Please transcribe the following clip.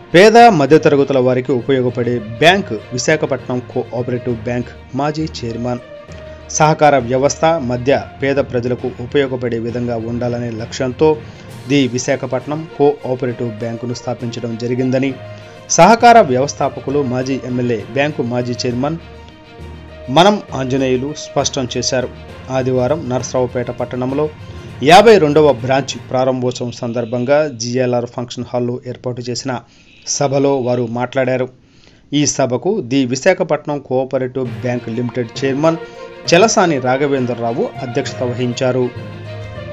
పేద మధ్యతరగతుల వారికి ఉపయోగపడే బ్యాంక్ విశాఖపట్నం కోఆపరేటివ్ బ్యాంక్ మాజీ చైర్మన్ సహకార వ్యవస్థ మధ్య పేద ప్రజలకు ఉపయోగపడే విధంగా ఉండాలనే లక్ష్యంతో ది విశాఖపట్నం కోఆపరేటివ్ బ్యాంకును స్థాపించడం జరిగిందని సహకార వ్యవస్థాపకులు మాజీ ఎమ్మెల్యే బ్యాంకు మాజీ చైర్మన్ మనం ఆంజనేయులు స్పష్టం చేశారు ఆదివారం నరసరావుపేట పట్టణంలో యాభై రెండవ బ్రాంచ్ ప్రారంభోత్సవం సందర్భంగా జిఎల్ఆర్ ఫంక్షన్ హాల్లో ఏర్పాటు చేసిన సభలో వారు మాట్లాడారు ఈ సభకు the Visakhapatnam cooperative bank limited chairman Chalasani Raghavendra Rao అధ్యక్షత వహించారు